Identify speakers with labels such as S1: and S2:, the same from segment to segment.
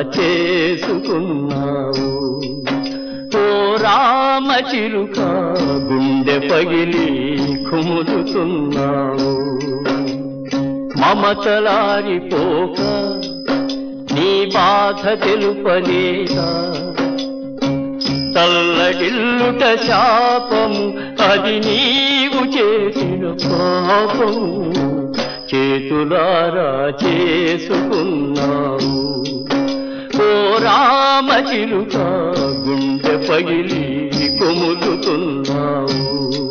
S1: చేసుకున్నావు ఓ రామ చిలుక గుండె పగిలి కుములుతున్నావు మమతలారిపోక నీ బాధ తెలుపలేదా తల్లడిల్లుట శాపము అది నీవు చేసిన పాపము చేతులారా చేసుకున్నావు ఓ రామ చిలుక గుండె పగిలి కొములుతున్నావు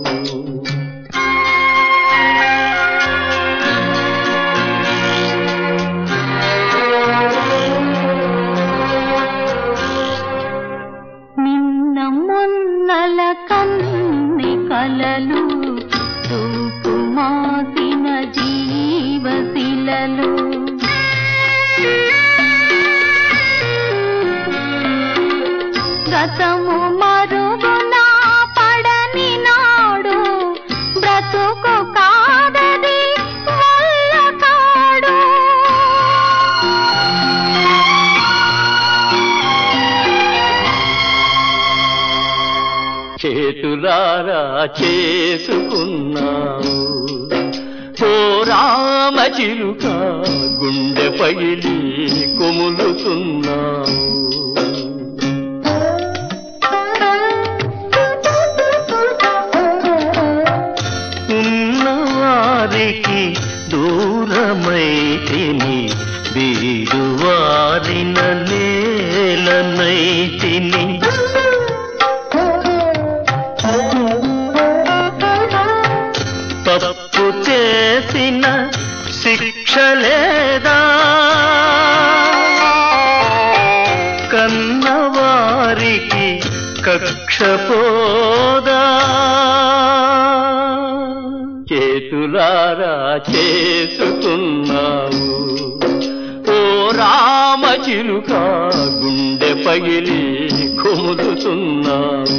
S2: నిన్న మొన్నల కన్ని కలలు తూపు మాసిన జీవశిలలు గతము మరుగున పడని నాడు బ్రతుకు కాదది వల్ల కాడు
S1: చేతులారా చేసుకున్నావు ఓ రామ చిలుక గుండె పగిలి కొములుతున్నావు ఉన్నవారికి దూరమైతిని వీడువారిన నేలనైతిని తప్పు చేసిన శిక్ష లేదా కన్నవారికి కక్ష పోదా చేతులారా చేసుకున్నావు ఓ రామ చిలుక గుండె పగిలి కుములుతున్నావు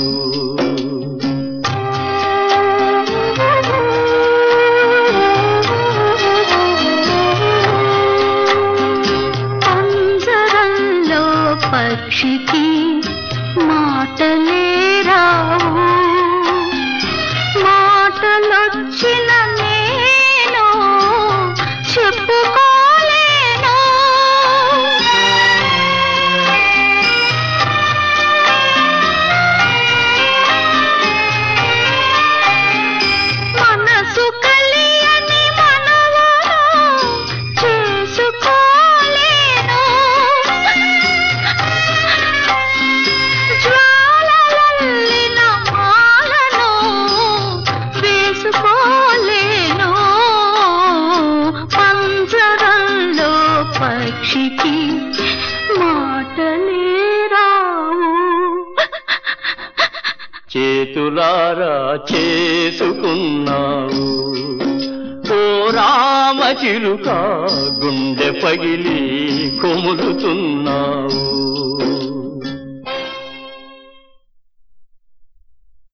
S2: పంజరంలో పక్షికి మాటలే రావు మాటలొచ్చిన నేను చెప్పుకోలేను మనసు కలియని మనవను చేసుకోలేను జ్వాలలల్లిన మాలను వేసుకోలేను పంజరంలో పక్షికి మాటలే రావు
S1: చేతులారా చేసుకున్నావు ఓ రామ చిలుక గుండె పగిలి కొములుతున్నావు